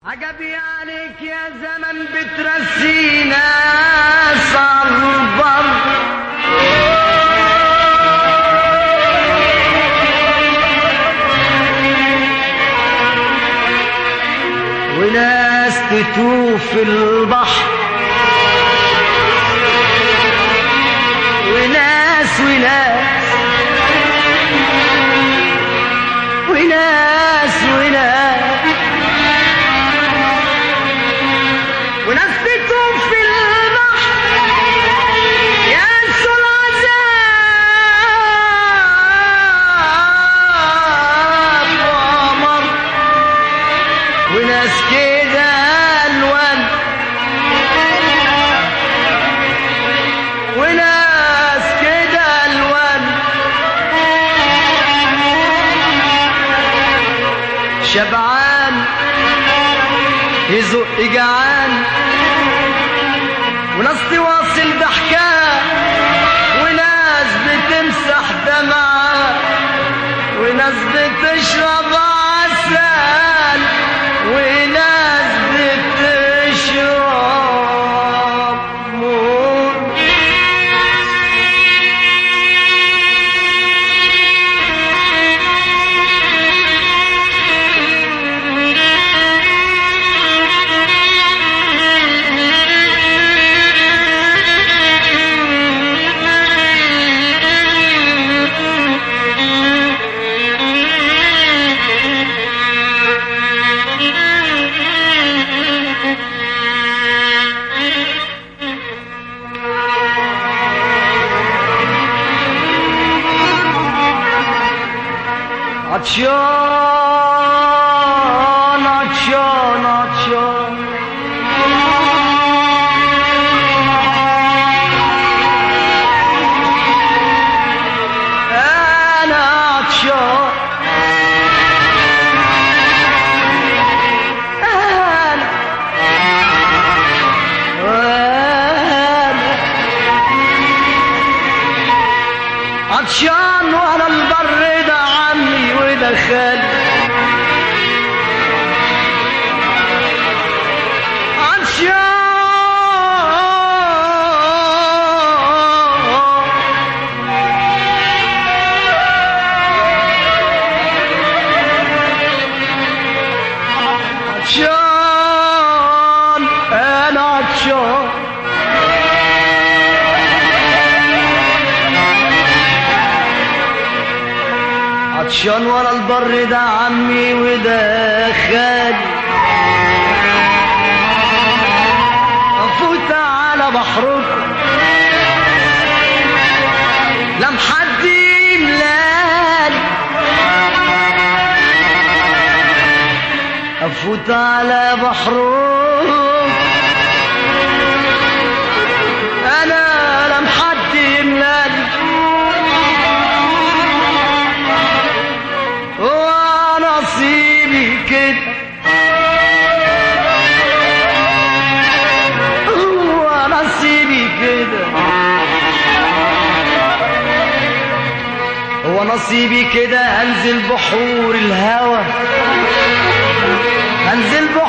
عجبي عليك يا زمن بترسينا صربر وناس تتوه في البحر وناس وناس وناس وناس وناس تتوه في البحر ينسوا العذاب وقمر وناس كده الوان وناس كده الوان شبعان يزق جعان وناس تواصل ضحكاه وناس بتمسح دمعة وناس بتشرب عسل وناس بتشرب مر عطشان عطشان عطشان أنا عطشان أنا أنا عطشان ورا البر ده عمي وده خالي عطشان عطشان انا عطشان عطشان ورا البر ده عمي وده خالي افوت على بحركم لم حد يملالي افوت على بحركم انا لم حد يملالي ونصيبي كده ونصيبي كده هو نصيبي كده انزل بحور الهوى انزل بحور